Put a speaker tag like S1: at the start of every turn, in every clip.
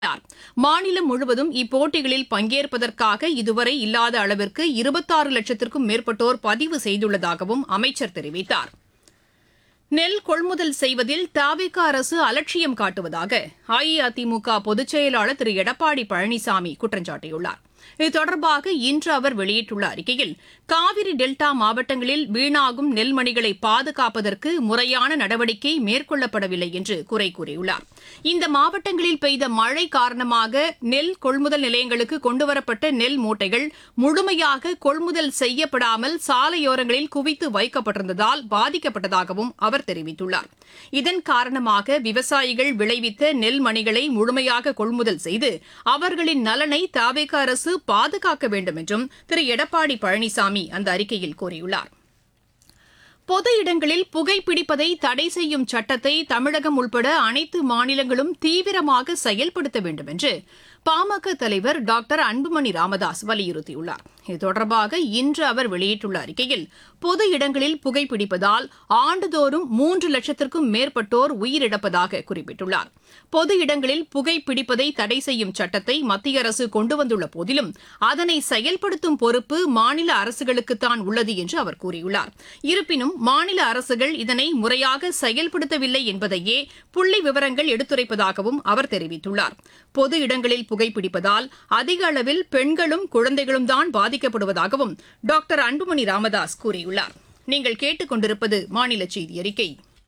S1: தெரிவித்தார் மாநிலம் முழுவதும் இப்போட்டிகளில் பங்கேற்பதற்காக இதுவரை இல்லாத அளவிற்கு இருபத்தாறு லட்சத்திற்கும் மேற்பட்டோர் பதிவு செய்துள்ளதாகவும் அமைச்சர் தெரிவித்தார் நெல் கொள்முதல் செய்வதில் தாவிக அரசு அலட்சியம் காட்டுவதாக அஇஅதிமுக பொதுச் செயலாளர் திரு எடப்பாடி பழனிசாமி குற்றம் சாட்டியுள்ளார் இது தொடர்பாக இன்று அவர் வெளியிட்டுள்ள அறிக்கையில் காவிரி டெல்டா மாவட்டங்களில் வீணாகும் நெல்மணிகளை பாதுகாப்பதற்கு முறையான நடவடிக்கை மேற்கொள்ளப்படவில்லை என்று குறை கூறியுள்ளார் இந்த மாவட்டங்களில் பெய்த மழை காரணமாக நெல் கொள்முதல் நிலையங்களுக்கு கொண்டுவரப்பட்ட நெல் மூட்டைகள் முழுமையாக கொள்முதல் செய்யப்படாமல் சாலையோரங்களில் குவித்து வைக்கப்பட்டிருந்ததால் பாதிக்கப்பட்டதாகவும் அவர் தெரிவித்துள்ளார் இதன் காரணமாக விவசாயிகள் விளைவித்த நெல் மணிகளை முழுமையாக கொள்முதல் செய்து அவர்களின் நலனை தாவேக அரசு பாதுகாக்க வேண்டும் என்றும் திரு எடப்பாடி பழனிசாமி அந்த அறிக்கையில் கூறியுள்ளார் பொது இடங்களில் புகைப்பிடிப்பதை தடை செய்யும் சட்டத்தை தமிழகம் உள்பட அனைத்து மாநிலங்களும் தீவிரமாக செயல்படுத்த வேண்டும் என்று பாமக தலைவர் டாக்டர் அன்புமணி ராமதாஸ் வலியுறுத்தியுள்ளார் இது தொடர்பாக இன்று அவர் வெளியிட்டுள்ள அறிக்கையில் பொது இடங்களில் புகைப்பிடிப்பதால் ஆண்டுதோறும் மூன்று லட்சத்திற்கும் மேற்பட்டோர் உயிரிழப்பதாக குறிப்பிட்டுள்ளார் பொது இடங்களில் புகைப்பிடிப்பதை தடை செய்யும் சட்டத்தை மத்திய அரசு கொண்டு வந்துள்ள போதிலும் அதனை செயல்படுத்தும் பொறுப்பு மாநில அரசுகளுக்குத்தான் உள்ளது என்று அவர் கூறியுள்ளார் இருப்பினும் மாநில அரசுகள் இதனை முறையாக செயல்படுத்தவில்லை என்பதையே புள்ளி விவரங்கள் எடுத்துரைப்பதாகவும் அவர் தெரிவித்துள்ளார் பொது இடங்களில் புகைப்பிடிப்பதால் அதிக அளவில் பெண்களும் குழந்தைகளும் தான் பாதிக்கப்படுவதாகவும் டாக்டர் அன்புமணி ராமதாஸ் கூறியுள்ளார் நீங்கள் கேட்டுக்கொண்டிருப்பது மாநில செய்தி அறிக்கை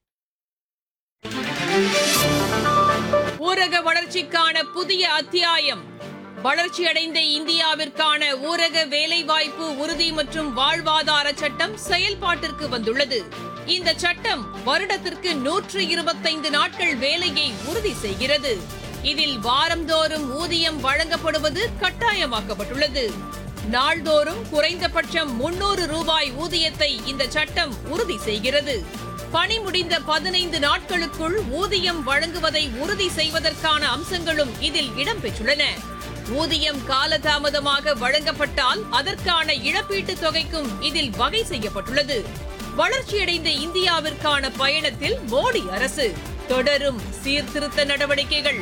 S1: ஊரக வளர்ச்சிக்கான புதிய அத்தியாயம் வளர்ச்சியடைந்த இந்தியாவிற்கான ஊரக வேலைவாய்ப்பு உறுதி மற்றும் வாழ்வாதார சட்டம் செயல்பாட்டிற்கு வந்துள்ளது இந்த சட்டம் வருடத்திற்கு நூற்று இருபத்தைந்து நாட்கள் வேலையை உறுதி செய்கிறது இதில் வாரந்தோறும் ஊதியம் வழங்கப்படுவது கட்டாயமாக்கப்பட்டுள்ளது நாள்தோறும் குறைந்தபட்சம் முன்னூறு ரூபாய் ஊதியத்தை இந்த சட்டம் உறுதி செய்கிறது பணி முடிந்த பதினைந்து நாட்களுக்குள் ஊதியம் வழங்குவதை உறுதி செய்வதற்கான அம்சங்களும் இதில் இடம்பெற்றுள்ளன ஊதியம் காலதாமதமாக வழங்கப்பட்டால் அதற்கான இழப்பீட்டுத் தொகைக்கும் இதில் வகை செய்யப்பட்டுள்ளது வளர்ச்சியடைந்த இந்தியாவிற்கான பயணத்தில் மோடி அரசு தொடரும் சீர்திருத்த நடவடிக்கைகள்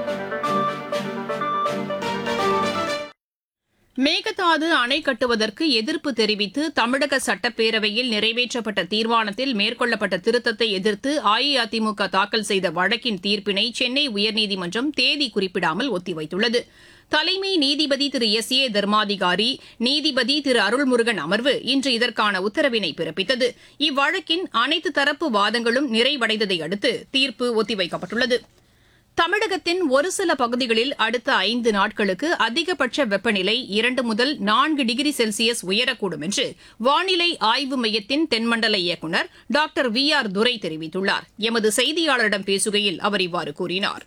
S1: மேகதாது அணை கட்டுவதற்கு எதிர்ப்பு தெரிவித்து தமிழக சட்டப்பேரவையில் நிறைவேற்றப்பட்ட தீர்மானத்தில் மேற்கொள்ளப்பட்ட திருத்தத்தை எதிர்த்து அஇஅதிமுக தாக்கல் செய்த வழக்கின் தீர்ப்பினை சென்னை உயர்நீதிமன்றம் தேதி குறிப்பிடாமல் ஒத்திவைத்துள்ளது தலைமை நீதிபதி திரு எஸ் ஏ தர்மாதிகாரி நீதிபதி திரு அருள்முருகன் அமர்வு இன்று இதற்கான உத்தரவினை பிறப்பித்தது இவ்வழக்கின் அனைத்து தரப்பு வாதங்களும் நிறைவடைந்ததை அடுத்து தீர்ப்பு ஒத்திவைக்கப்பட்டுள்ளது தமிழகத்தின் ஒரு சில பகுதிகளில் அடுத்த ஐந்து நாட்களுக்கு அதிகபட்ச வெப்பநிலை இரண்டு முதல் நான்கு டிகிரி செல்சியஸ் உயரக்கூடும் என்று வானிலை ஆய்வு மையத்தின் தென்மண்டல இயக்குநர் டாக்டர் வி ஆர் துரை தெரிவித்துள்ளார் எமது செய்தியாளரிடம் பேசுகையில் அவர் இவ்வாறு கூறினார்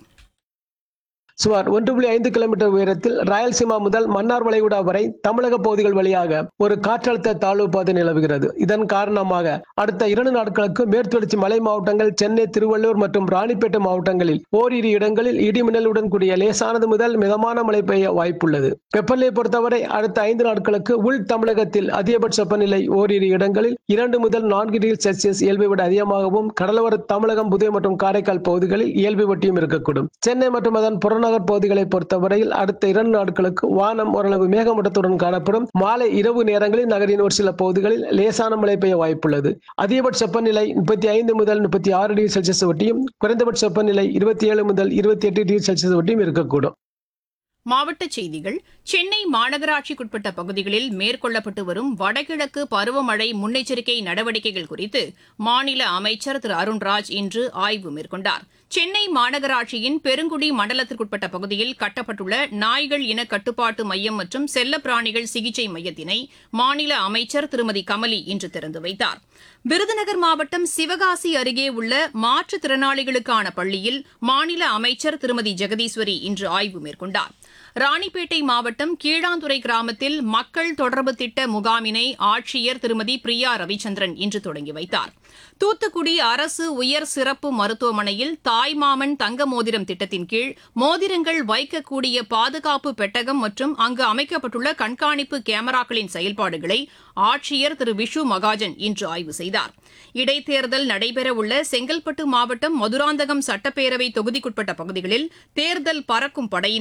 S2: சுமார் ஒன்று புள்ளி ஐந்து கிலோமீட்டர் உயரத்தில் ராயல்சீமா முதல் மன்னார் வளைகுடா வரை தமிழக பகுதிகள் வழியாக ஒரு காற்றழுத்த தாழ்வு பாதை நிலவுகிறது இதன் காரணமாக அடுத்த இரண்டு நாட்களுக்கு மேற்குத்தொடர்ச்சி மலை மாவட்டங்கள் சென்னை திருவள்ளூர் மற்றும் ராணிப்பேட்டை மாவட்டங்களில் ஓரிரு இடங்களில் இடிமின்னலுடன் கூடிய லேசானது முதல் மிதமான மழை பெய்ய வாய்ப்புள்ளது வெப்பநிலையை பொறுத்தவரை அடுத்த ஐந்து நாட்களுக்கு உள் தமிழகத்தில் அதிகபட்ச வெப்பநிலை ஓரிரு இடங்களில் இரண்டு முதல் நான்கு டிகிரி செல்சியஸ் இயல்பை விட அதிகமாகவும் கடலோர தமிழகம் புதுவை மற்றும் காரைக்கால் பகுதிகளில் இயல்பு வட்டியும் இருக்கக்கூடும் சென்னை மற்றும் அதன் புறநகர் பகுதிகளை பொறுத்தவரையில் அடுத்த இரண்டு நாட்களுக்கு வானம் ஓரளவு மேகமூட்டத்துடன் காணப்படும் மாலை இரவு நேரங்களில் நகரின் ஒரு சில பகுதிகளில் லேசான மழை பெய்ய வாய்ப்புள்ளது அதிகபட்ச வெப்பநிலை முப்பத்தி ஐந்து முதல் முப்பத்தி ஆறு டிகிரி செல்சியஸ் ஒட்டியும் குறைந்தபட்ச வெப்பநிலை இருபத்தி ஏழு முதல் இருபத்தி எட்டு டிகிரி செல்சியஸ் ஒட்டியும் இருக்கக்கூடும்
S1: மாவட்டச் செய்திகள் சென்னை மாநகராட்சிக்குட்பட்ட பகுதிகளில் மேற்கொள்ளப்பட்டு வரும் வடகிழக்கு பருவமழை முன்னெச்சரிக்கை நடவடிக்கைகள் குறித்து மாநில அமைச்சர் திரு அருண்ராஜ் இன்று ஆய்வு மேற்கொண்டார் சென்னை மாநகராட்சியின் பெருங்குடி மண்டலத்திற்குட்பட்ட பகுதியில் கட்டப்பட்டுள்ள நாய்கள் இன கட்டுப்பாட்டு மையம் மற்றும் செல்லப்பிராணிகள் சிகிச்சை மையத்தினை மாநில அமைச்சர் திருமதி கமலி இன்று திறந்து வைத்தார் விருதுநகர் மாவட்டம் சிவகாசி அருகே உள்ள மாற்றுத்திறனாளிகளுக்கான பள்ளியில் மாநில அமைச்சர் திருமதி ஜெகதீஸ்வரி இன்று ஆய்வு மேற்கொண்டார் ராணிப்பேட்டை மாவட்டம் கீழாந்துறை கிராமத்தில் மக்கள் தொடர்பு திட்ட முகாமினை ஆட்சியர் திருமதி பிரியா ரவிச்சந்திரன் இன்று தொடங்கி வைத்தார் தூத்துக்குடி அரசு உயர் சிறப்பு மருத்துவமனையில் தாய் தாய்மாமன் தங்க மோதிரம் திட்டத்தின் கீழ் மோதிரங்கள் வைக்கக்கூடிய பாதுகாப்பு பெட்டகம் மற்றும் அங்கு அமைக்கப்பட்டுள்ள கண்காணிப்பு கேமராக்களின் செயல்பாடுகளை ஆட்சியர் திரு விஷு மகாஜன் இன்று ஆய்வு செய்தார் இடைத்தேர்தல் நடைபெறவுள்ள செங்கல்பட்டு மாவட்டம் மதுராந்தகம் சட்டப்பேரவை தொகுதிக்குட்பட்ட பகுதிகளில் தேர்தல் பறக்கும் படையினர்